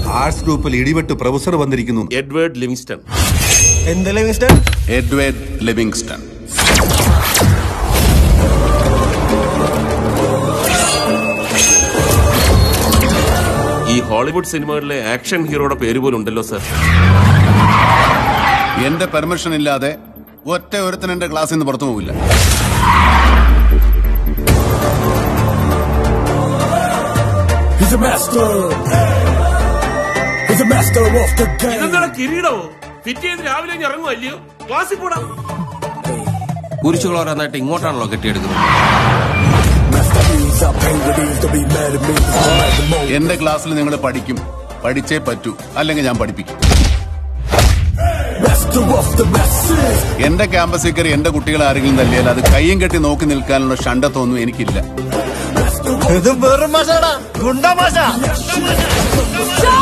Arts ഗ്രൂപ്പിൽ ഇടിവെട്ട് professor വന്നിരിക്കുന്നു എഡ്വേർഡ് ലിവിങ്സ്റ്റൺ എന്തല്ലേ മിസ്റ്റർ എഡ്വേർഡ് ലിവിങ്സ്റ്റൺ ഈ ഹോളിവുഡ് സിനിമകളിലെ ആക്ഷൻ ഹീറോയുടെ പേര് പോലും ഉണ്ടല്ലോ സർ എന്റെ പെർമിഷൻ ഇല്ലാതെ ഒറ്റ ഒരുത്തൻ എന്റെ ക്ലാസ്സിൽ നിന്ന് പുറത്തു പോവില്ല He's a master. He's a master of the game. ഇതെന്താണ് കിരീടമോ ഫിറ്റ് ചെയ്ത് രാവിലെ ഇങ്ങ് ഇറങ്ങുമോ അല്ലയോ ക്ലാസ്സിൽ പോടാ കുരിശുകൾ ഓരോന്നായിട്ട് ഇങ്ങോട്ടാണല്ലോ കെട്ടിയെടുക്കുന്നത് Master means I pain what it is to be mad at me. It's more like the most. എന്റെ ക്ലാസ്സിൽ നിങ്ങൾ പഠിക്കും പഠിച്ചേ പറ്റൂ അല്ലെങ്കിൽ ഞാൻ പഠിപ്പിക്കും Master of the masses. എന്റെ ക്യാമ്പസിൽ കയറി എന്റെ കുട്ടികളെ ആരെങ്കിലും തല്ലിയാൽ അത് കയ്യും കെട്ടി നോക്കി നിൽക്കാനുള്ള ഷണ്ടത്തൊന്നും എനിക്കില്ല ഇത് വെറും മാഷാടാ ഗുണ്ട മാഷ ഷോ